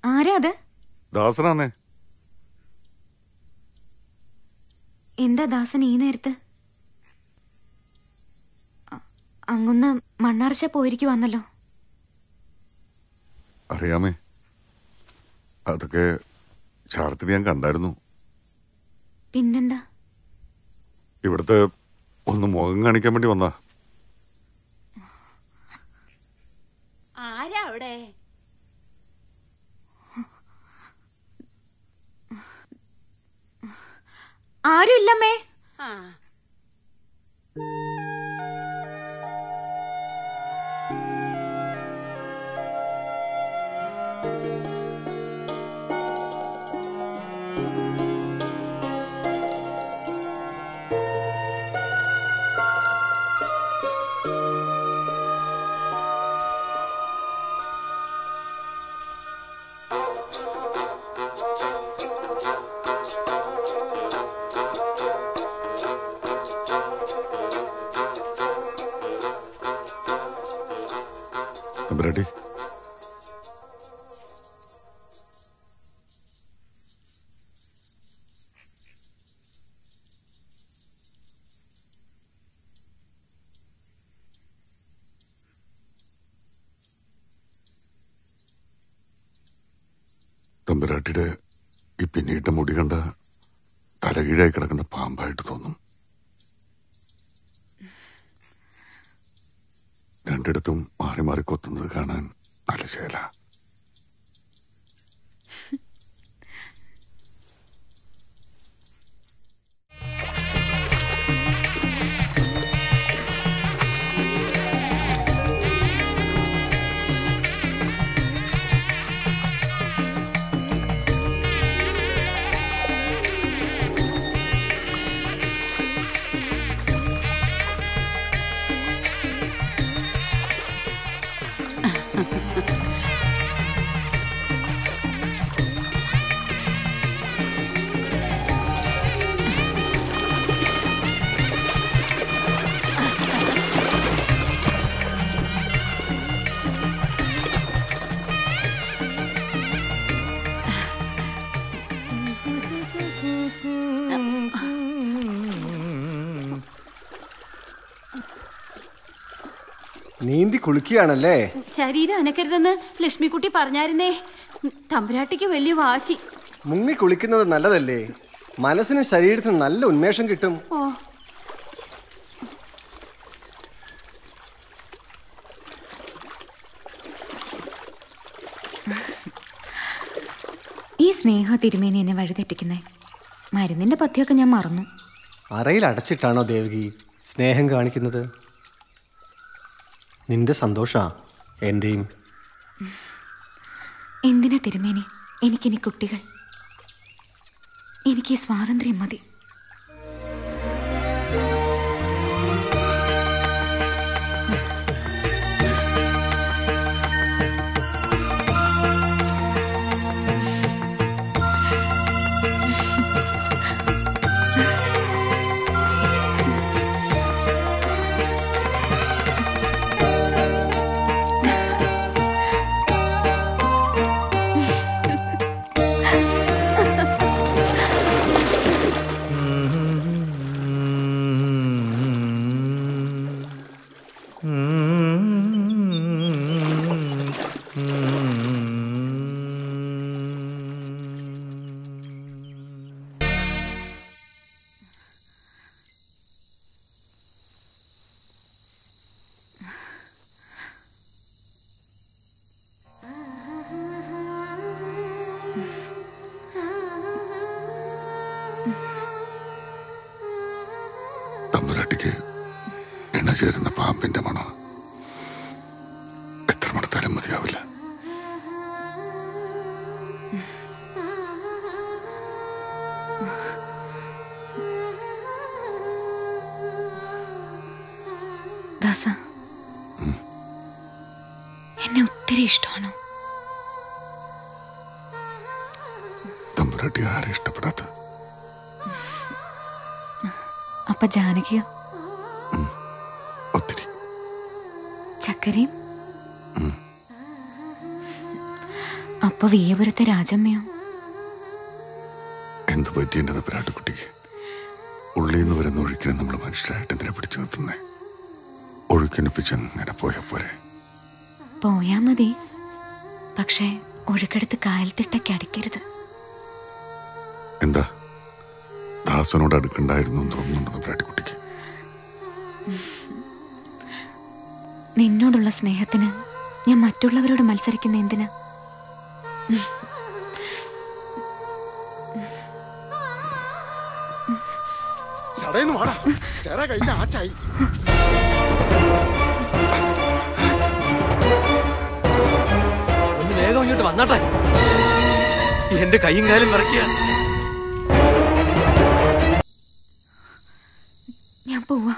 ആരാ അത് ദാസനാന്നേ എന്താ ദാസൻ ഈ നേരത്ത് അ- അങ്ങൊന്ന് മണ്ണാർച്ച പോയിരിക്കുവാന്നല്ലോ അറിയാമേ അതൊക്കെ ചാർത്തിന് ഞാൻ കണ്ടായിരുന്നു പിന്നെന്താ ഇവിടുത്തെ ഒന്ന് മുഖം കാണിക്കാൻ വേണ്ടി വന്നാ ആരാ അവിടെ ആരും ഇല്ലമ്മേ ആ തമ്പുരാട്ടി തമ്പുരാട്ടിയുടെ ഈ പിന്നീട്ട മുടി കണ്ട തലകീഴായി കിടക്കുന്ന പാമ്പായിട്ട് തോന്നും രണ്ടിടത്തും മാറി മാറി കൊത്തുന്നത് കാണാൻ നല്ല ശേല നീന്തി കുളിക്കുകയാണല്ലേ ശരീരം അനക്കരുതെന്ന് ലക്ഷ്മിക്കുട്ടി പറഞ്ഞായിരുന്നേ തമ്പുരാട്ടിക്ക് വലിയ വാശി മുങ്ങി കുളിക്കുന്നത് നല്ലതല്ലേ മനസ്സിനും ശരീരത്തിനും നല്ല ഉന്മേഷം കിട്ടും ഓ ഈ സ്നേഹ തിരുമേനി എന്നെ വഴിതെറ്റിക്കുന്നേ മരുന്നിന്റെ പഥ്യമൊക്കെ ഞാൻ മറന്നു അറയിൽ അടച്ചിട്ടാണോ ദേവകി സ്നേഹം കാണിക്കുന്നത് നിന്റെ സന്തോഷാ എൻ്റെയും എന്തിനാ തിരുമേനി എനിക്കിനി കുട്ടികൾ എനിക്ക് ഈ സ്വാതന്ത്ര്യം മതി തമ്പുരാട്ടിക്ക് എണ്ണ ചേരുന്ന പാമ്പിന്റെ മണം എത്ര മണത്താലും മതിയാവില്ല ദാസ എന്നെ ഒത്തിരി ഇഷ്ടമാണോ തമ്പുരാട്ടി ആരെ ഇഷ്ടപ്പെടാത്ത അപ്പൊ ജാനകിയോ ഒത്തിരി ചക്കരയും അപ്പൊ വിയപുരത്തെ രാജമ്മയോ എന്ത് പറ്റി എൻ്റെ തമ്പുരാട്ടിക്കുട്ടിക്ക് ഉള്ളിൽ നിന്ന് വരുന്ന ഒഴുക്കിനെ നമ്മൾ മനുഷ്യരായിട്ട് എന്തിനെ പിടിച്ചു നിർത്തുന്നേ ഒഴുക്കിനിപ്പിച്ച് അങ്ങനെ പോയാ പോരെ പോയാ മതി പക്ഷേ ഒഴുക്കെടുത്ത് കായൽത്തിട്ടയ്ക്ക് അടിക്കരുത് എന്താ ദാസനോട് അടുക്കണ്ടായിരുന്നു എന്ന് തോന്നുന്നുണ്ടോ തമ്പുരാട്ടിക്കുട്ടിക്ക് നിന്നോടുള്ള സ്നേഹത്തിന് ഞാൻ മറ്റുള്ളവരോട് മത്സരിക്കുന്ന എന്തിനാ ചടയെന്ന് വാടാ ചേരാ കഴിഞ്ഞ ആച്ചായി ഒന്ന് വേഗം ഇങ്ങോട്ട് വന്നാട്ടെ എന്റെ കൈയും കാലും വിറയ്ക്കുക ഞാൻ പോവാ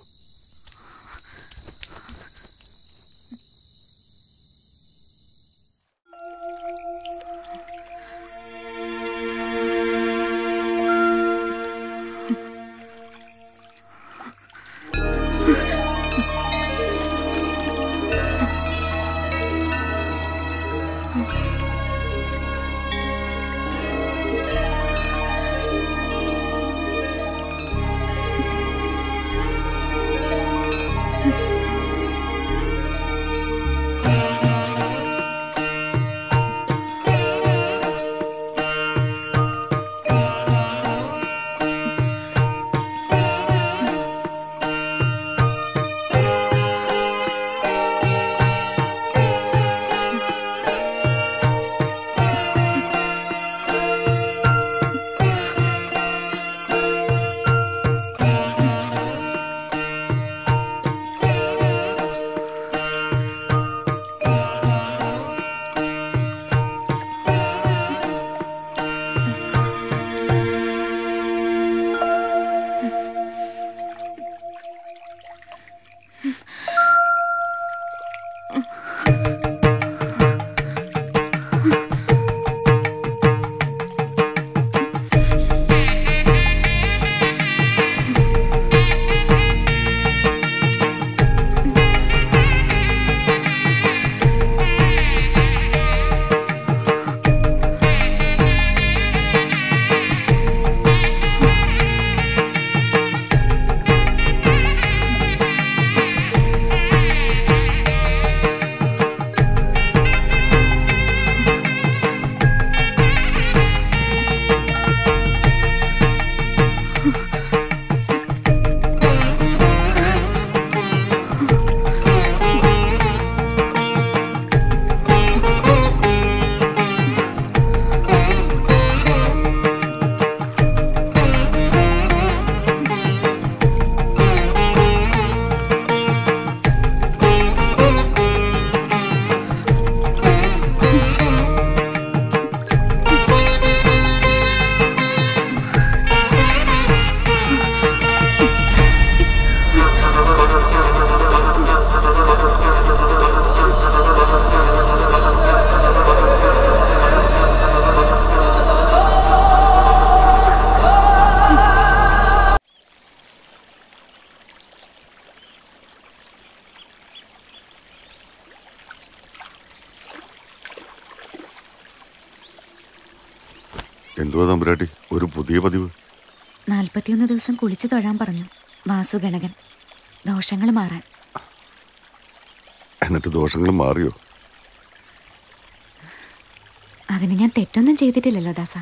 എന്തുവാ തമ്പുരാട്ടി ഒരു പുതിയ പതിവ് നാൽപ്പത്തിയൊന്ന് ദിവസം കുളിച്ചു തൊഴാൻ പറഞ്ഞു വാസു ഗണകൻ ദോഷങ്ങൾ മാറാൻ എന്നിട്ട് ദോഷങ്ങൾ മാറിയോ അതിന് ഞാൻ തെറ്റൊന്നും ചെയ്തിട്ടില്ലല്ലോ ദാസ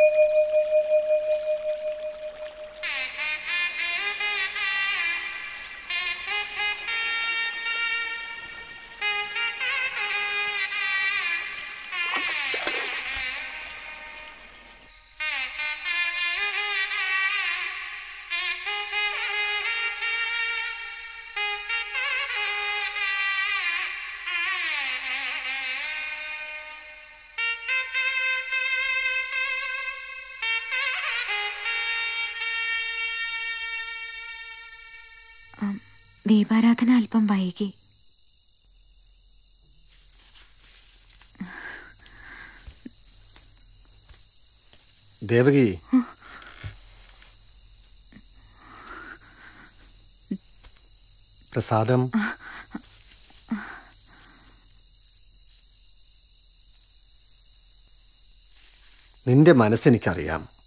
ആം, ദീപാരാധന അല്പം വൈകി ദേവകി പ്രസാദം നിന്റെ മനസ്സെനിക്കറിയാം